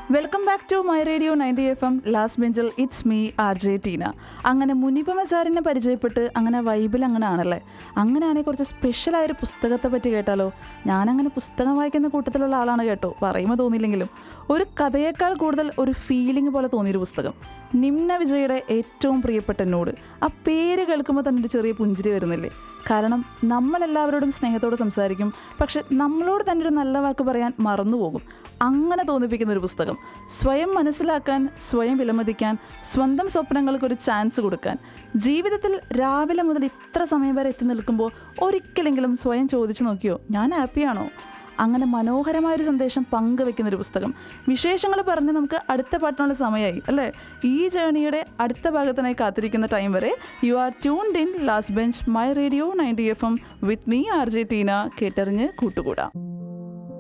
welcome back to my radio ninety F M last ബെഞ്ചിൽ it's me R J Teena അങ്ങനെ മുനിപമ സാറിനെ പരിചയപ്പെട്ട് അങ്ങനെ വൈബിൽ അങ്ങനെ ആണല്ലേ അങ്ങനെയാണെങ്കിൽ കുറച്ച് സ്പെഷ്യലായൊരു പുസ്തകത്തെ പറ്റി കേട്ടാലോ ഞാനങ്ങനെ പുസ്തകം വായിക്കുന്ന കൂട്ടത്തിലുള്ള ആളാണ് കേട്ടോ പറയുമ്പോൾ തോന്നിയില്ലെങ്കിലും ഒരു കഥയേക്കാൾ കൂടുതൽ ഒരു ഫീലിംഗ് പോലെ തോന്നിയൊരു പുസ്തകം നിമ്ന വിജയുടെ ഏറ്റവും പ്രിയപ്പെട്ട എന്നോട് ആ പേര് കേൾക്കുമ്പോൾ തന്നെ ഒരു ചെറിയ പുഞ്ചിരി വരുന്നില്ലേ കാരണം നമ്മളെല്ലാവരോടും സ്നേഹത്തോടെ സംസാരിക്കും പക്ഷെ നമ്മളോട് തന്നെ ഒരു നല്ല വാക്ക് പറയാൻ മറന്നുപോകും അങ്ങനെ തോന്നിപ്പിക്കുന്ന ഒരു പുസ്തകം സ്വയം മനസ്സിലാക്കാൻ സ്വയം വിലമതിക്കാൻ സ്വന്തം സ്വപ്നങ്ങൾക്ക് ഒരു ചാൻസ് കൊടുക്കാൻ ജീവിതത്തിൽ രാവിലെ മുതൽ ഇത്ര സമയം വരെ എത്തി നിൽക്കുമ്പോൾ ഒരിക്കലെങ്കിലും സ്വയം ചോദിച്ചു നോക്കിയോ ഞാൻ ഹാപ്പിയാണോ അങ്ങനെ മനോഹരമായൊരു സന്ദേശം പങ്കുവെക്കുന്ന ഒരു പുസ്തകം വിശേഷങ്ങൾ പറഞ്ഞ് നമുക്ക് അടുത്ത പാട്ടിനുള്ള സമയമായി അല്ലേ ഈ ജേണിയുടെ അടുത്ത ഭാഗത്തിനായി കാത്തിരിക്കുന്ന ടൈം വരെ you are tuned in last bench my radio ninety F M with me R J Teena കേട്ടറിഞ്ഞ് കൂട്ടുകൂടാം